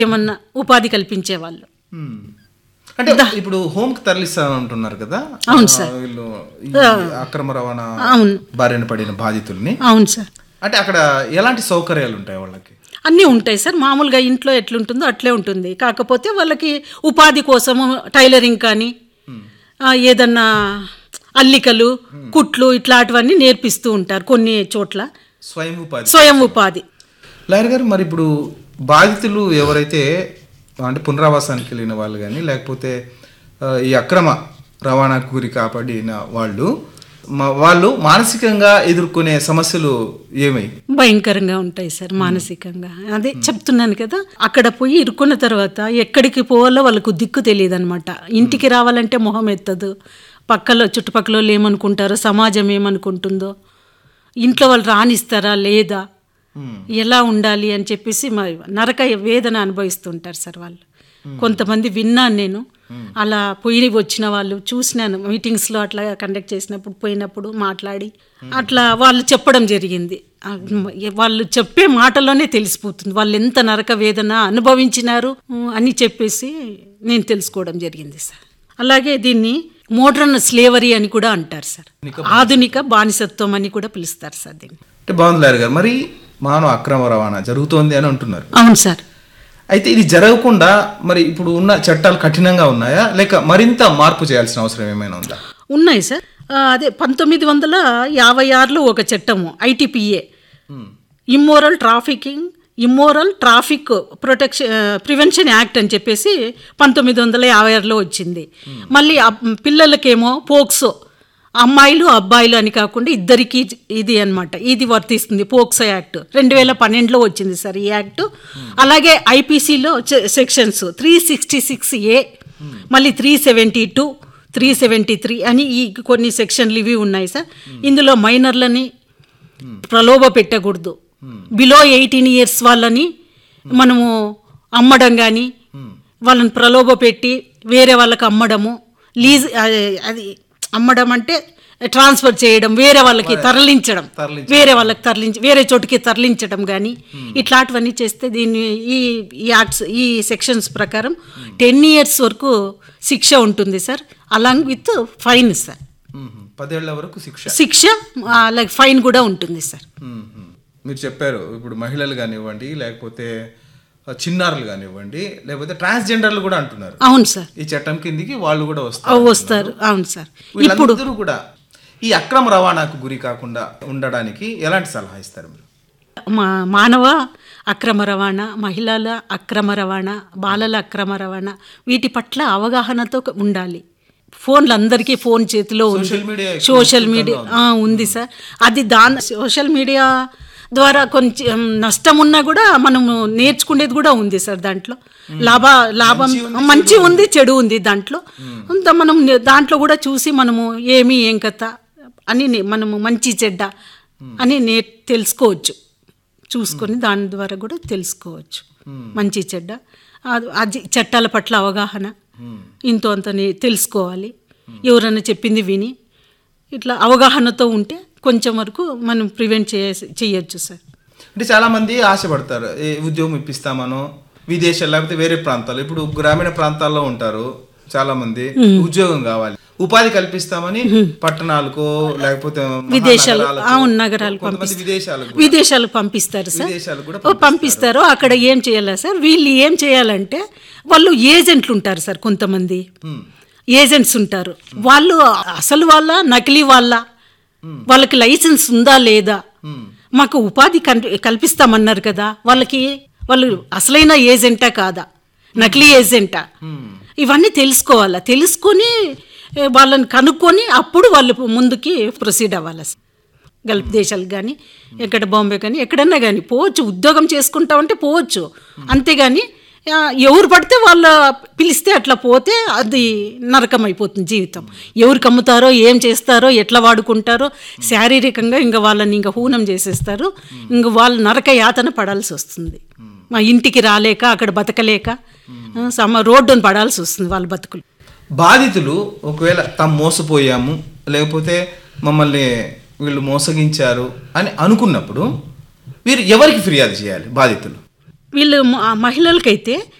ఏమన్నా ఉపాధి కల్పించేవాళ్ళు మ్మ్. అంటే ఇప్పుడు హోమ్ కి తరలిస్తానంటున్నారు కదా అవును ఆ, సార్. వీళ్ళు ఈ అక్రమ రవాణా అవును బారిన పడిన బాధితుల్ని అవును సార్ అంటే అక్కడ ఎలాంటి సౌకర్యాలు ఉంటాయి వాళ్ళకి అన్నీ ఉంటాయి సార్ మామూలుగా ఇంట్లో ఎట్లుంటుందో అట్లే ఉంటుంది కాకపోతే వాళ్ళకి ఉపాధి కోసము టైలరింగ్ కానీ ఆ, ఏదన్నా అల్లికలు కుట్లు ఇట్లాంటివన్నీ నేర్పిస్తూ ఉంటారు కొన్ని చోట్ల స్వయం ఉపాధి స్వయం ఉపాధి లాయర్ గారు మరి ఇప్పుడు బాధితులు ఎవరైతే అంటే పునరావాసానికి వెళ్ళిన వాళ్ళు కానీ లేకపోతే ఆ, ఈ అక్రమ రవాణాకు గురి కాపాడిన వాళ్ళు మా- వాళ్ళు మానసికంగా ఎదుర్కొనే సమస్యలు ఏమై భయంకరంగా ఉంటాయి సార్ మానసికంగా అదే చెప్తున్నాను కదా అక్కడ పోయి ఇరుక్కున్న తర్వాత ఎక్కడికి పోవాలో వాళ్ళకు దిక్కు తెలియదు అనమాట ఇంటికి రావాలంటే మొహం ఎత్తదు పక్కలో చుట్టుపక్కల వాళ్ళు ఏమనుకుంటారో సమాజం ఏమనుకుంటుందో ఇంట్లో వాళ్ళు రానిస్తారా లేదా ఎలా ఉండాలి అని చెప్పేసి మా నరక వేదన అనుభవిస్తుంటారు సార్ వాళ్ళు కొంతమంది విన్నాను నేను అలా పోయి వచ్చిన వాళ్ళు చూసినాను మీటింగ్స్లో అట్లా కండక్ట్ చేసినప్పుడు పోయినప్పుడు మాట్లాడి అట్లా వాళ్ళు చెప్పడం జరిగింది ఆ, వాళ్ళు చెప్పే మాటలోనే తెలిసిపోతుంది వాళ్ళు ఎంత నరక వేదన అనుభవించినారు ఉమ్, అని చెప్పేసి నేను తెలుసుకోవడం జరిగింది సార్ అలాగే దీన్ని మోడ్రన్ స్లేవరీ అని కూడా అంటారు సార్ ఆధునిక బానిసత్వం అని కూడా పిలుస్తారు సార్ దీన్ని అంటే బాగుంది లాయర్ గారు మరి మానవ అక్రమ రవాణా జరుగుతోంది అని అంటున్నారు అవును సార్ అయితే ఇది జరగకుండా మరి ఇప్పుడు ఉన్న చట్టాలు కఠినంగా ఉన్నాయా లేక మరింత మార్పు చేయాల్సిన అవసరం ఏమైనా ఉందా ఉన్నాయి సార్ ఆ, అదే పంతొమ్మిది వందల యాభై ఆరులో ఒక చట్టము ITPA immoral trafficking immoral traffic protection prevention act అని చెప్పేసి పంతొమ్మిది వందల యాభై ఆరులో వచ్చింది మళ్ళీ అబ్- పిల్లలకేమో పోక్సో అమ్మాయిలు అబ్బాయిలు అని కాకుండా ఇద్దరికి ఇది అన్నమాట ఇది వర్తిస్తుంది పోక్సో యాక్ట్ రెండు వేల పన్నెండులో వచ్చింది సార్ ఈ యాక్ట్ అలాగే ఐపీసీలో sections three sixty six A మళ్ళీ three seventy two three seventy three అని ఈ కొన్ని సెక్షన్లు ఇవి ఉన్నాయి సార్ ఇందులో మైనర్లని ప్రలోభ పెట్టకూడదు బిలో ఎయిటీన్ ఇయర్స్ వాళ్ళని మనము అమ్మడం కానీ వాళ్ళని ప్రలోభ పెట్టి వేరే వాళ్ళకి అమ్మడము లీజ్ అది- అది అమ్మడం అంటే ట్రాన్స్ఫర్ చేయడం వేరే వాళ్ళకి తరలించడం వేరే వాళ్ళకి తరలించి వేరే చోటుకి తరలించడం కానీ ఇట్లాంటివన్నీ చేస్తే దీన్ని ఈ ఈ యాక్ట్స్ ఈ సెక్షన్స్ ప్రకారం టెన్ ఇయర్స్ వరకు శిక్ష ఉంటుంది sir along with fine sir మ్మ్. పదేళ్ల వరకు శిక్ష శిక్ష అలాగే ఫైన్ కూడా ఉంటుంది సార్ మ్మ్. మీరు చెప్పారు ఇప్పుడు మహిళలు కానివ్వండి లేకపోతే ఆ, చిన్నారులు కానివ్వండి లేకపోతే ట్రాన్స్జెండర్లు కూడా అంటున్నారు అవును సార్ ఈ చట్టం కిందికి వాళ్ళు కూడా ఆ, వస్తారు వస్తారు అవును సార్ వీళ్ళందరూ కూడా ఈ అక్రమ రవాణాకు గురి కాకుండా ఉండడానికి ఎలాంటి సలహా ఇస్తారు మీరు మా మానవ అక్రమ రవాణా మహిళల అక్రమ రవాణా బాలల అక్రమ రవాణా వీటి పట్ల అవగాహనతో ఉండాలి ఫోన్లు అందరికీ ఫోన్ చేతిలో ఉంది సోషల్ మీడియా ఎక్కువ సోషల్ మీడియా ఆ, ఉంది సార్ అది దాని సోషల్ మీడియా ద్వారా కొంచెం నష్టం ఉన్నా కూడా మనము నేర్చుకునేది కూడా ఉంది సార్ దాంట్లో లాభ లాభం మంచి ఉంది చెడు ఉంది దాంట్లో అంత మనం నే- దాంట్లో కూడా చూసి మనము ఏమి ఏం కథ అని నే- మనము మంచి చెడ్డ అని నే తెలుసుకోవచ్చు చూసుకొని దాని ద్వారా కూడా తెలుసుకోవచ్చు మంచి చెడ్డ అది- అది చట్టాల పట్ల అవగాహన ఇంతో అంత నే- తెలుసుకోవాలి ఎవరైనా చెప్పింది విని ఇట్లా అవగాహనతో ఉంటే కొంచెం వరకు మనం ప్రివెంట్ చేయ చేయొచ్చు సార్ అంటే చాలా మంది ఆశపడతారు ఏ ఉద్యోగం ఇప్పిస్తామనో విదేశాలు లేకపోతే వేరే ప్రాంతాలు ఇప్పుడు గ్రామీణ ప్రాంతాల్లో ఉంటారు చాలా మంది ఉద్యోగం కావాలి ఉపాధి కల్పిస్తామని పట్టణాలకో లేకపోతే విదేశాలు మహానగరాలకు, అవును నగరాలు కొంతమంది విదేశాలకు విదేశాలకు పంపిస్తారు సార్ విదేశాలకు కూడా ఓ, పంపిస్తారు అక్కడ ఏం చేయాలి సార్ వీళ్ళు ఏం చేయాలంటే వాళ్ళు ఏజెంట్లు ఉంటారు సార్ కొంతమంది ఏజెంట్స్ ఉంటారు వాళ్ళు అసలు వాళ్ళ నకిలీ వాళ్ళ వాళ్ళకి లైసెన్స్ ఉందా లేదా మాకు ఉపాధి కల్పి- కల్పిస్తామన్నారు కదా వాళ్ళకి వాళ్ళు అసలైన ఏజెంటా కాదా నకిలీ ఏజెంటా ఇవన్నీ తెలుసుకోవాలా తెలుసుకొని ఏ, వాళ్ళని కనుక్కొని అప్పుడు వాళ్ళు ముందుకి ప్రొసీడ్ అవ్వాలి గల్ఫ్ దేశాలకు కానీ ఎక్కడ బాంబే కానీ ఎక్కడన్నా కానీ పోవచ్చు ఉద్యోగం చేసుకుంటా ఉంటే పోవచ్చు అంతేగాని ఆ, ఎవరు పడితే వాళ్ళ పిలిస్తే అట్లా పోతే అది నరకం అయిపోతుంది జీవితం ఎవరికి అమ్ముతారో ఏం చేస్తారో ఎట్లా వాడుకుంటారో శారీరకంగా ఇంకా వాళ్ళని ఇంకా హూనం చేసేస్తారు ఇంక వాళ్ళు నరక యాతన పడాల్సి వస్తుంది మా ఇంటికి రాలేక అక్కడ బతకలేక ఆ, సమ రోడ్డును పడాల్సి వస్తుంది వాళ్ళ బతుకులు బాధితులు ఒకవేళ తాము మోసపోయాము లేకపోతే మమ్మల్ని వీళ్ళు మోసగించారు అని అనుకున్నప్పుడు వీరు ఎవరికి ఫిర్యాదు చేయాలి బాధితులు వీళ్ళు మ- మహిళలకైతే